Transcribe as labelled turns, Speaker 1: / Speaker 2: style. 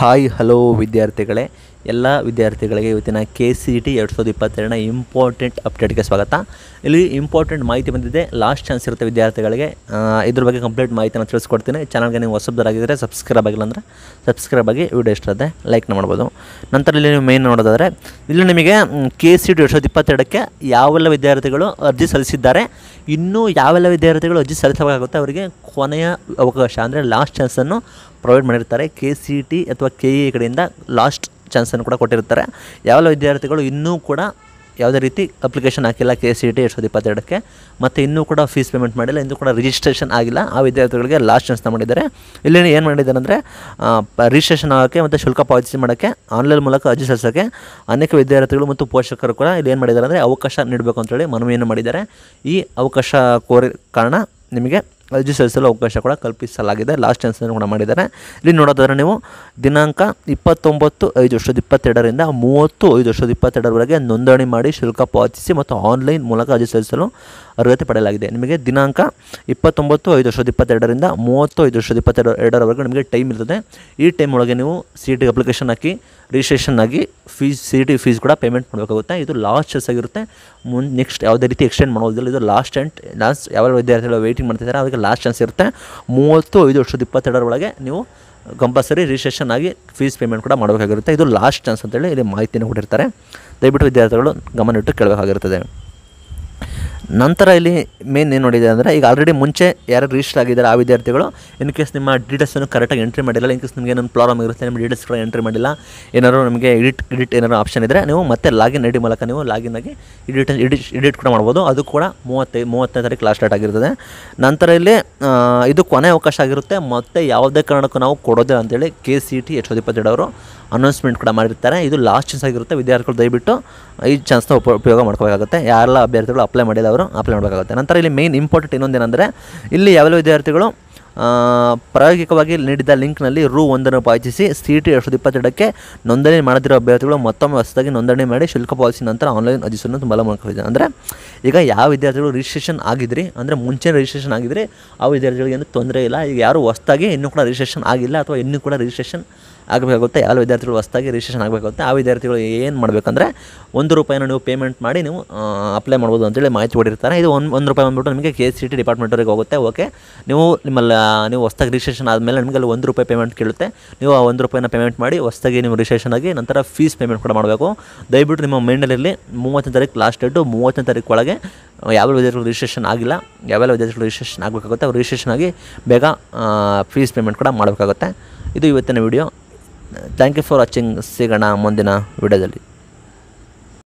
Speaker 1: hi hello ವಿದ್ಯಾರ್ಥಿಗಳೇ ಎಲ್ಲ ವಿದ್ಯಾರ್ಥಿಗಳಿಗೆ ಇವತ್ತಿನ ಕೆ ಸಿ ಟಿ ಎರಡು ಸಾವಿರದ ಇಪ್ಪತ್ತೆರಡನ ಇಂಪಾರ್ಟೆಂಟ್ ಅಪ್ಡೇಟ್ಗೆ ಸ್ವಾಗತ ಇಲ್ಲಿ ಇಂಪಾರ್ಟೆಂಟ್ ಮಾಹಿತಿ ಬಂದಿದೆ ಲಾಸ್ಟ್ ಚಾನ್ಸ್ ಇರುತ್ತೆ ವಿದ್ಯಾರ್ಥಿಗಳಿಗೆ ಆ, ಇದ್ರ ಬಗ್ಗೆ ಕಂಪ್ಲೀಟ್ ಮಾಹಿತಿನ ತಿಳಿಸ್ಕೊಡ್ತೀನಿ ಚಾನಲ್ಗೆ ನೀವು ಹೊಸಬ್ದರಾಗಿದ್ದರೆ ಸಬ್ಸ್ಕ್ರೈಬ್ ಆಗಿಲ್ಲ ಅಂದರೆ ಸಬ್ಸ್ಕ್ರೈಬ್ ಆಗಿ ವಿಡಿಯೋ ಇಷ್ಟ ಆದರೆ ಲೈಕ್ನ ಮಾಡ್ಬೋದು ನಂತರ ಇಲ್ಲಿ ನೀವು ಮೇನ್ ನೋಡೋದಾದರೆ ಇಲ್ಲಿ ನಿಮಗೆ ಕೆ ಸಿ ಟಿ ಎರಡು ಸಾವಿರದ ಇಪ್ಪತ್ತೆರಡಕ್ಕೆ ಯಾವೆಲ್ಲ ವಿದ್ಯಾರ್ಥಿಗಳು ಅರ್ಜಿ ಸಲ್ಲಿಸಿದ್ದಾರೆ ಇನ್ನೂ ಯಾವೆಲ್ಲ ವಿದ್ಯಾರ್ಥಿಗಳು ಅರ್ಜಿ ಸಲ್ಲಿಸಬೇಕಾಗುತ್ತೆ ಅವರಿಗೆ ಕೊನೆಯ ಅವಕಾಶ ಅಂದರೆ ಲಾಸ್ಟ್ ಚಾನ್ಸನ್ನು ಪ್ರೊವೈಡ್ ಮಾಡಿರ್ತಾರೆ ಕೆ ಸಿ ಟಿ ಅಥವಾ ಕೆ ಇ ಕಡೆಯಿಂದ ಲಾಸ್ಟ್ ಚಾನ್ಸನ್ನು ಕೂಡ ಕೊಟ್ಟಿರ್ತಾರೆ ಯಾವೆಲ್ಲ ವಿದ್ಯಾರ್ಥಿಗಳು ಇನ್ನೂ ಕೂಡ ಯಾವುದೇ ರೀತಿ ಅಪ್ಲಿಕೇಶನ್ ಹಾಕಿಲ್ಲ ಕೆ ಸಿ ಟಿ ಎರಡು ಸಾವಿರದ ಇಪ್ಪತ್ತೆರಡಕ್ಕೆ ಮತ್ತು ಇನ್ನೂ ಕೂಡ ಫೀಸ್ ಪೇಮೆಂಟ್ ಮಾಡಿಲ್ಲ ಇನ್ನೂ ಕೂಡ ರಿಜಿಸ್ಟ್ರೇಷನ್ ಆಗಿಲ್ಲ ಆ ವಿದ್ಯಾರ್ಥಿಗಳಿಗೆ ಲಾಸ್ಟ್ ಚಾನ್ಸ್ನ ಮಾಡಿದ್ದಾರೆ ಇಲ್ಲಿ ಏನು ಮಾಡಿದ್ದಾರೆ ಅಂದರೆ ರಿಜಿಸ್ಟ್ರೇಷನ್ ಆಗೋಕ್ಕೆ ಮತ್ತು ಶುಲ್ಕ ಪಾವತಿ ಮಾಡೋಕ್ಕೆ ಆನ್ಲೈನ್ ಮೂಲಕ ಅರ್ಜಿ ಸಲ್ಲಿಸೋಕ್ಕೆ ಅನೇಕ ವಿದ್ಯಾರ್ಥಿಗಳು ಮತ್ತು ಪೋಷಕರು ಕೂಡ ಇಲ್ಲಿ ಏನು ಮಾಡಿದ್ದಾರೆ ಅಂದರೆ ಅವಕಾಶ ನೀಡಬೇಕು ಅಂತೇಳಿ ಮನವಿಯನ್ನು ಮಾಡಿದ್ದಾರೆ ಈ ಅವಕಾಶ ಕೋರಿ ಕಾರಣ ನಿಮಗೆ ಅರ್ಜಿ ಸಲ್ಲಿಸಲು ಅವಕಾಶ ಕೂಡ ಕಲ್ಪಿಸಲಾಗಿದೆ ಲಾಸ್ಟ್ ಚಾನ್ಸನ್ನು ಕೂಡ ಮಾಡಿದ್ದಾರೆ ಇಲ್ಲಿ ನೋಡೋದಾದ್ರೆ ನೀವು ದಿನಾಂಕ ಇಪ್ಪತ್ತೊಂಬತ್ತು ಐದು ವರ್ಷದ ಇಪ್ಪತ್ತೆರಡರಿಂದ ಮೂವತ್ತು ಐದು ವರ್ಷದ ಇಪ್ಪತ್ತೆರಡರವರೆಗೆ ನೋಂದಣಿ ಮಾಡಿ ಶುಲ್ಕ ಪಾವತಿಸಿ ಮತ್ತು ಆನ್ಲೈನ್ ಮೂಲಕ ಅರ್ಜಿ ಸಲ್ಲಿಸಲು ಅರ್ಹತೆ ಪಡೆಯಲಾಗಿದೆ ನಿಮಗೆ ದಿನಾಂಕ ಇಪ್ಪತ್ತೊಂಬತ್ತು ಐದು ವರ್ಷದ ಇಪ್ಪತ್ತೆರಡರಿಂದ ಮೂವತ್ತು ಐದು ವರ್ಷದ ಇಪ್ಪತ್ತೆರಡು ಎರಡರವರೆಗೆ ನಿಮಗೆ ಟೈಮ್ ಇರ್ತದೆ ಈ ಟೈಮ್ ಒಳಗೆ ನೀವು ಸಿ ಟಿ ಅಪ್ಲಿಕೇಶನ್ ಹಾಕಿ ರಿಜಿಸ್ಟ್ರೇಷನ್ ಆಗಿ ಫೀಸ್ ಸಿ ಟಿ ಫೀಸ್ ಕೂಡ ಪೇಮೆಂಟ್ ಮಾಡಬೇಕಾಗುತ್ತೆ ಇದು ಲಾಸ್ಟ್ ಚಾನ್ಸ್ ಆಗಿರುತ್ತೆ ಮುನ್ ನೆಕ್ಸ್ಟ್ ಯಾವುದೇ ರೀತಿ ಎಕ್ಸ್ಟೆಂಡ್ ಮಾಡೋದಿಲ್ಲ ಇದು ಲಾಸ್ಟ್ ಆ್ಯಂಡ್ ಲಾಸ್ಟ್ ಯಾವ ವಿದ್ಯಾರ್ಥಿಗಳು ವೆಯ್ಟಿಂಗ್ ಮಾಡ್ತಿದ್ದಾರೆ ಅವರಿಗೆ ಲಾಸ್ಟ್ ಚಾನ್ಸ್ ಇರುತ್ತೆ ಮೂವತ್ತು ಐದು ವರ್ಷದ ಇಪ್ಪತ್ತೆರಡರೊಳಗೆ ನೀವು ಕಂಪಲ್ಸರಿ ರಿಜಿಸ್ಟ್ರೇಷನ್ ಆಗಿ ಫೀಸ್ ಪೇಮೆಂಟ್ ಕೂಡ ಮಾಡಬೇಕಾಗಿರುತ್ತೆ ಇದು ಲಾಸ್ಟ್ ಚಾನ್ಸ್ ಅಂತೇಳಿ ಇಲ್ಲಿ ಮಾಹಿತಿಯನ್ನು ಕೊಟ್ಟಿರ್ತಾರೆ ದಯವಿಟ್ಟು ವಿದ್ಯಾರ್ಥಿಗಳು ಗಮನ ಇಟ್ಟು ಕೇಳಬೇಕಾಗಿರುತ್ತದೆ ನಂತರ ಇಲ್ಲಿ ಮೇನ್ ಏನು ನೋಡಿದೆ ಅಂದರೆ ಈಗ ಆಲ್ರೆಡಿ ಮುಂಚೆ ಯಾರು ರಿಜಿಸ್ಟರ್ ಆಗಿದ್ದಾರೆ ಆ ವಿದ್ಯಾರ್ಥಿಗಳು ಇನ್ ಕೇಸ್ ನಿಮ್ಮ ಡೀಟೇಲ್ಸನ್ನು ಕರೆಕ್ಟಾಗಿ ಎಂಟ್ರಿ ಮಾಡಿಲ್ಲ ಇನ್ ಕೇಸ್ ನಿಮಗೆ ಏನಾದ್ರು ಪ್ರಾಬ್ಲಮ್ ಇರುತ್ತೆ ನಿಮ್ಮ ಡೀಟೇಲ್ಸ್ ಕೂಡ ಎಂಟ್ರಿ ಮಾಡಿಲ್ಲ ಏನಾದ್ರು ನಿಮಗೆ ಎಡಿಟ್ ಎಡಿಟ್ ಏನಾದ್ರು ಆಪ್ಷನ್ ಇದ್ದರೆ ನೀವು ಮತ್ತೆ ಲಾಗಿನ್ ಐ ಡಿ ಮೂಲಕ ನೀವು ಲಾಗಿನ್ ಆಗಿ ಎಡಿಟ್ ಎಡಿಟ್ ಎಡಿಟ್ ಕೂಡ ಮಾಡ್ಬೋದು ಅದು ಕೂಡ ಮೂವತ್ತೈದು ಮೂವತ್ತನೇ ತಾರೀಕು ಲಾಸ್ಟ್ ಡೇಟ್ ಆಗಿರ್ತದೆ ನಂತರ ಇಲ್ಲಿ ಆ, ಇದು ಕೊನೆ ಅವಕಾಶ ಆಗಿರುತ್ತೆ ಮತ್ತೆ ಯಾವುದೇ ಕಾರಣಕ್ಕೂ ನಾವು ಕೊಡೋದಿಲ್ಲ ಅಂತೇಳಿ ಕೆ ಸಿ ಟಿ ಎರಡು ಸಾವಿರದ ಇಪ್ಪತ್ತೆರಡು ಅವರು ಅನೌನ್ಸ್ಮೆಂಟ್ ಕೂಡ ಮಾಡಿರ್ತಾರೆ ಇದು ಲಾಸ್ಟ್ ಚಾನ್ಸ್ ಆಗಿರುತ್ತೆ ವಿದ್ಯಾರ್ಥಿಗಳು ದಯವಿಟ್ಟು ಈ ಚಾನ್ಸ್ನ ಉಪ ಉಪಯೋಗ ಮಾಡ್ಕೋಬೇಕಾಗುತ್ತೆ ಯಾರೆಲ್ಲ ಅಭ್ಯರ್ಥಿಗಳು ಅಪ್ಲೈ ಮಾಡಿಲ್ಲ ಅವರು ಅಪ್ಲೈ ಮಾಡಬೇಕಾಗುತ್ತೆ ನಂತರ ಇಲ್ಲಿ ಮೇನ್ ಇಂಪಾರ್ಟೆಂಟ್ ಇನ್ನೊಂದೇನೆಂದರೆ ಇಲ್ಲಿ ಯಾವೆಲ್ಲ ವಿದ್ಯಾರ್ಥಿಗಳು ಆ, ಪ್ರಾಯೋಗಿಕವಾಗಿ ನೀಡಿದ ಲಿಂಕ್ನಲ್ಲಿ ರು ಒಂದನ್ನು ಪಾವತಿಸಿ ಸಿ ಟಿ ಎರಡು ಸಾವಿರದ ಇಪ್ಪತ್ತೆರಡಕ್ಕೆ ನೋಂದಣಿ ಮಾಡದಿರೋ ಅಭ್ಯರ್ಥಿಗಳು ಮತ್ತೊಮ್ಮೆ ಹೊಸದಾಗಿ ನೋಂದಣಿ ಮಾಡಿ ಶುಲ್ಕ ಪಾವತಿಸಿದ ನಂತರ ಆನ್ಲೈನ್ ಅರ್ಜಿಸನ್ನು ತುಂಬ ಮೂಲಕವಿದೆ ಅಂದರೆ ಈಗ ಯಾವ ವಿದ್ಯಾರ್ಥಿಗಳು ರಿಜಿಸ್ಟ್ರೇಷನ್ ಆಗಿದ್ರಿ ಅಂದರೆ ಮುಂಚೆ ರಿಜಿಸ್ಟ್ರೇಷನ್ ಆಗಿದ್ರಿ ಆ ವಿದ್ಯಾರ್ಥಿಗಳಿಗೆ ಏನು ತೊಂದರೆ ಇಲ್ಲ ಈಗ ಯಾರು ಹೊಸದಾಗಿ ಇನ್ನೂ ಕೂಡ ರಿಜಿಸ್ಟ್ರೇಷನ್ ಆಗಿಲ್ಲ ಅಥವಾ ಇನ್ನೂ ಕೂಡ ರಿಜಿಸ್ಟ್ರೇಷನ್ ಆಗಬೇಕಾಗುತ್ತೆ ಯಾವ ವಿದ್ಯಾರ್ಥಿಗಳು ಹೊಸದಾಗಿ ರಿಜಿಸ್ಟ್ರೇಷನ್ ಆಗಬೇಕಾಗುತ್ತೆ ಆ ವಿದ್ಯಾರ್ಥಿಗಳು ಏನು ಮಾಡಬೇಕಂದ್ರೆ ಒಂದು ರೂಪಾಯಿನ ನೀವು ಪೇಮೆಂಟ್ ಮಾಡಿ ನೀವು ಅಪ್ಲೈ ಮಾಡ್ಬೋದು ಅಂತೇಳಿ ಮಾಹಿತಿ ಕೊಟ್ಟಿರ್ತಾರೆ ಇದು ಒಂದು ಒಂದು ರೂಪಾಯಿ ಬಂದ್ಬಿಟ್ಟು ನಿಮಗೆ ಕೆ ಸಿ ಟಿ ಡಿಪಾರ್ಟ್ಮೆಂಟವ್ರಿಗೆ ಹೋಗುತ್ತೆ ಓಕೆ ನೀವು ನಿಮ್ಮಲ್ಲಿ ನೀವು ಹೊಸದಾಗಿ ರಿಜಿಸ್ಟ್ರೇಷನ್ ಆದಮೇಲೆ ನಿಮಗೆ ಅಲ್ಲಿ ಒಂದು ರೂಪಾಯಿ ಪೇಮೆಂಟ್ ಕೇಳುತ್ತೆ ನೀವು ಆ ಒಂದು ರೂಪಾಯಿನ ಪೇಮೆಂಟ್ ಮಾಡಿ ಹೊಸದಾಗಿ ನೀವು ರಿಜಿಸ್ಟ್ರೇಷನ್ ಆಗಿ ನಂತರ ಫೀಸ್ ಪೇಮೆಂಟ್ ಕೂಡ ಮಾಡಬೇಕು ದಯವಿಟ್ಟು ನಿಮ್ಮ ಮೈಂಡಲ್ಲಿ ಮೂವತ್ತನೇ ತಾರೀಕು ಲಾಸ್ಟ್ ಡೇಟು ಮೂವತ್ತನೇ ತಾರೀಕು ಒಳಗೆ ಯಾವ ವಿದ್ಯಾರ್ಥಿಗಳು ರಿಜಿಸ್ಟ್ರೇಷನ್ ಆಗಿಲ್ಲ ಯಾವೆಲ್ಲ ವಿದ್ಯಾರ್ಥಿಗಳು ರಿಜಿಸ್ಟ್ರೇಷನ್ ಆಗಬೇಕಾಗುತ್ತೆ ಅವ್ರು ರಿಜಿಸ್ಟ್ರೇಷನ್ ಆಗಿ ಬೇಗ ಫೀಸ್ ಪೇಮೆಂಟ್ ಕೂಡ ಮಾಡಬೇಕಾಗುತ್ತೆ ಇದು ಇವತ್ತಿನ video thank you for watching ಸಿಗೋಣ ಮುಂದಿನ ವಿಡಿಯೋದಲ್ಲಿ